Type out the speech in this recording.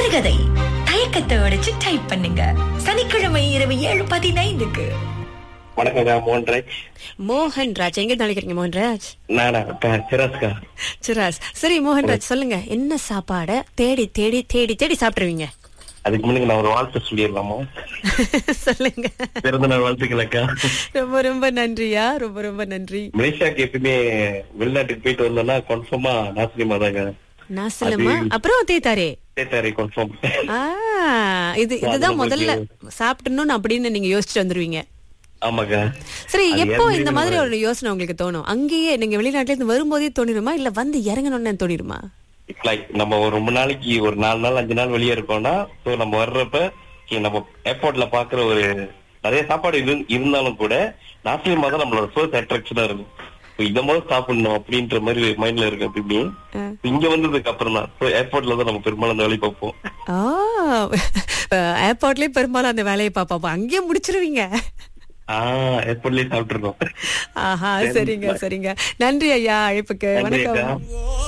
விடுகதை தயக்கத்தை உடைச்சு டைப் பண்ணுங்க சனிக்கிழமை இரவு ஏழு பதினைந்துக்கு வணக்கங்க மோகன்ராஜ் மோகன் ராஜ் எங்க நினைக்கிறீங்க மோகன்ராஜ் நானா அக்கா சிராஸ்கா சிராஸ் சரி மோகன்ராஜ் சொல்லுங்க என்ன சாப்பாட தேடி தேடி தேடி தேடி சாப்பிடுவீங்க அதுக்கு முன்னாடி நான் ஒரு வாழ்த்து சொல்லிடலாமா சொல்லுங்க பிறந்த நாள் வாழ்த்துக்கள் அக்கா ரொம்ப ரொம்ப நன்றியா ரொம்ப ரொம்ப நன்றி மலேசியாக்கு எப்பயுமே வெளிநாட்டுக்கு போயிட்டு வந்தோம்னா கன்ஃபார்மா நாசினிமா தாங்க நாசலமா அப்புறம் தேத்தாரே சேத்தாரி கன்ஃபார்ம் ஆ இது இதுதான் முதல்ல சாப்பிடணும்னு அப்படின்னு நீங்க யோசிச்சுட்டு வந்துருவீங்க ஆமாக்கா சரி அது எப்போ ஏற்கனவே இந்த மாதிரி நம்ம- ஒரு யோசனை உங்களுக்கு தோணும் அங்கேயே நீங்க வெளிநாட்டுல இருந்து வரும்போதே தோணிருமா இல்ல வந்து இறங்கணும்னு தோணிருமா லைக் நம்ம ஒரு ரொம்ப நாளைக்கு ஒரு நாலு நாள் அஞ்சு நாள் வெளியே இருக்கோம்னா சோ நம்ம வர்றப்ப okay, நம்ம ஏர்போர்ட்ல பாக்குற ஒரு நிறைய சாப்பாடு இரு- இருந்தாலும் கூட நாசினிமா தான் நம்மளோட ஃபர்ஸ்ட் அட்ராக்ஷனா இருக்கும் So, இத முதல் சாப்பிடணும் அப்படின்ற மாதிரி மைண்ட்ல இருக்கு அப்படி இப்படி. ஆ. இங்க வந்ததுக்கு அப்புறம் தான் So, ஏர்போர்ட்ல தான் நம்ம பெரும்பாலும் அந்த வேலையை பார்ப்போம் ஆ ஏர்போர்ட்லயே பெரும்பாலும் அந்த வேலையை பாப்பா அங்கேயே முடிச்சிருவீங்க ஆஹ் ஏர்போர்ட்லயே சாப்பிட்டுருக்கோம் ஆஹா சரிங்க சரிங்க நன்றி ஐயா அழைப்புக்கு நன்றி அக்கா. வணக்கம்